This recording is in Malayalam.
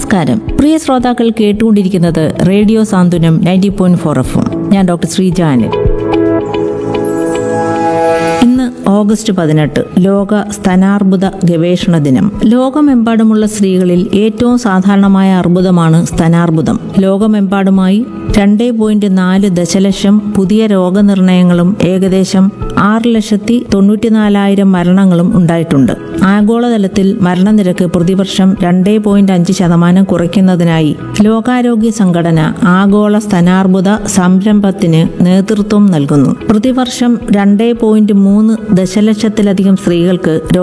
നമസ്കാരം പ്രിയ ശ്രോതാക്കൾ കേട്ടുകൊണ്ടിരിക്കുന്നത് radio Santhwanam ninety point four F ഞാൻ ഡോക്ടർ ശ്രീജാനൻ ഇന്ന് ഓഗസ്റ്റ് പതിനെട്ട് ലോക സ്തനാർബുദ ഗവേഷണ ദിനം ലോകമെമ്പാടുമുള്ള സ്ത്രീകളിൽ ഏറ്റവും സാധാരണമായ അർബുദമാണ് സ്തനാർബുദം ലോകമെമ്പാടുമായി രണ്ട് പോയിന്റ് നാല് ദശലക്ഷം പുതിയ രോഗനിർണയങ്ങളും ഏകദേശം ആറ് ലക്ഷത്തി തൊണ്ണൂറ്റിനാലായിരം മരണങ്ങളും ഉണ്ടായിട്ടുണ്ട് ആഗോളതലത്തിൽ മരണനിരക്ക് പ്രതിവർഷം രണ്ടേ പോയിന്റ് അഞ്ച് ശതമാനം കുറയ്ക്കുന്നതിനായി ലോകാരോഗ്യ സംഘടന ആഗോള സ്തനാർബുദ സംരംഭത്തിന് നേതൃത്വം നൽകുന്നു പ്രതിവർഷം രണ്ടേ പോയിന്റ് മൂന്ന് ദശലക്ഷത്തിലധികം സ്ത്രീകൾക്ക്